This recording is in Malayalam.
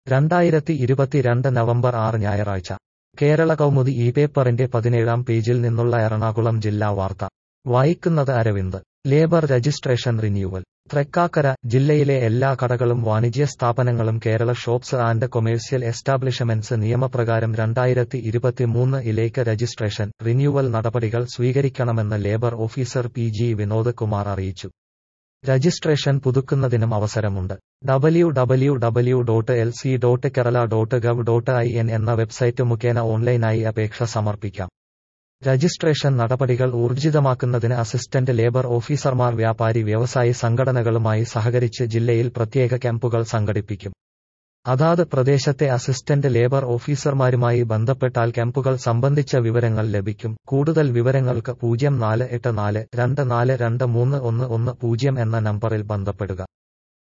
രണ്ടായിരത്തി ഇരുപത്തിരണ്ട് നവംബർ ആറ് ഞായറാഴ്ച കേരള കൗമുദി ഈ പേപ്പറിന്റെ പതിനേഴാം പേജിൽ നിന്നുള്ള എറണാകുളം ജില്ലാ വാർത്ത വായിക്കുന്നത് Aravind labour registration renewal Thrikkakara ജില്ലയിലെ എല്ലാ കടകളും വാണിജ്യ സ്ഥാപനങ്ങളും Kerala shops and commercial establishments നിയമപ്രകാരം രണ്ടായിരത്തി ഇരുപത്തിമൂന്ന് ഇലേക്ക് രജിസ്ട്രേഷൻ റിന്യൂവൽ നടപടികൾ സ്വീകരിക്കണമെന്ന് labour officer P G Vinod Kumar അറിയിച്ചു രജിസ്ട്രേഷൻ പുതുക്കുന്നതിനും അവസരമുണ്ട് W W W dot L C dot Kerala dot gov dot I N എന്ന വെബ്സൈറ്റ് മുഖേന ഓൺലൈനായി അപേക്ഷ സമർപ്പിക്കാം രജിസ്ട്രേഷൻ നടപടികൾ ഊർജിതമാക്കുന്നതിന് അസിസ്റ്റന്റ് ലേബർ ഓഫീസർമാർ വ്യാപാരി വ്യവസായി സംഘടനകളുമായി സഹകരിച്ച് ജില്ലയിൽ പ്രത്യേക ക്യാമ്പുകൾ സംഘടിപ്പിക്കും അതാത് പ്രദേശത്തെ അസിസ്റ്റന്റ് ലേബർ ഓഫീസർമാരുമായി ബന്ധപ്പെട്ടാൽ ക്യാമ്പുകൾ സംബന്ധിച്ച വിവരങ്ങൾ ലഭിക്കും കൂടുതൽ വിവരങ്ങൾക്ക് പൂജ്യം നാല് എട്ട് നാല് രണ്ട് നാല് രണ്ട് മൂന്ന് ഒന്ന് ഒന്ന് പൂജ്യം എന്ന നമ്പറിൽ ബന്ധപ്പെടുക